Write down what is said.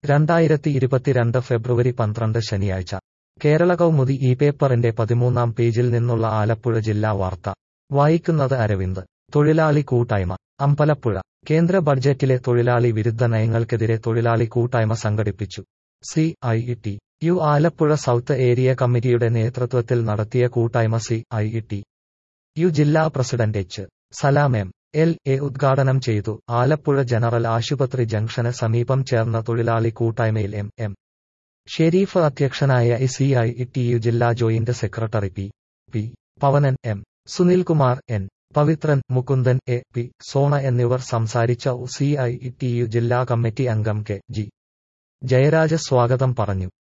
രണ്ടായിരത്തി ഇരുപത്തിരണ്ട് ഫെബ്രുവരി പന്ത്രണ്ട് ശനിയാഴ്ച കേരള കൗമുദി ഈ പേപ്പറിന്റെ പതിമൂന്നാം പേജിൽ നിന്നുള്ള ആലപ്പുഴ ജില്ലാ വാർത്ത വായിക്കുന്നത് അരവിന്ദ് തൊഴിലാളി കൂട്ടായ്മ അമ്പലപ്പുഴ കേന്ദ്ര ബഡ്ജറ്റിലെ തൊഴിലാളി വിരുദ്ധ നയങ്ങൾക്കെതിരെ തൊഴിലാളി കൂട്ടായ്മ സംഘടിപ്പിച്ചു C I T U Alappuzha south area കമ്മിറ്റിയുടെ നേതൃത്വത്തിൽ നടത്തിയ കൂട്ടായ്മ സി ഐ ടി യു ജില്ലാ president H Salam M L A ഉദ്ഘാടനം ചെയ്തു ആലപ്പുഴ ജനറൽ ആശുപത്രി ജംഗ്ഷന് സമീപം ചേർന്ന തൊഴിലാളി കൂട്ടായ്മയിൽ എം എം ഷെരീഫ് അധ്യക്ഷനായ E C I T U ജില്ലാ joint secretary P P Pavanan M Sunilkumar N Pavithran Mukundan A P Sona എന്നിവർ സംസാരിച്ച സി ഐ ടി യു ജില്ലാ കമ്മിറ്റി അംഗം കെ ജി ജയരാജ സ്വാഗതം പറഞ്ഞു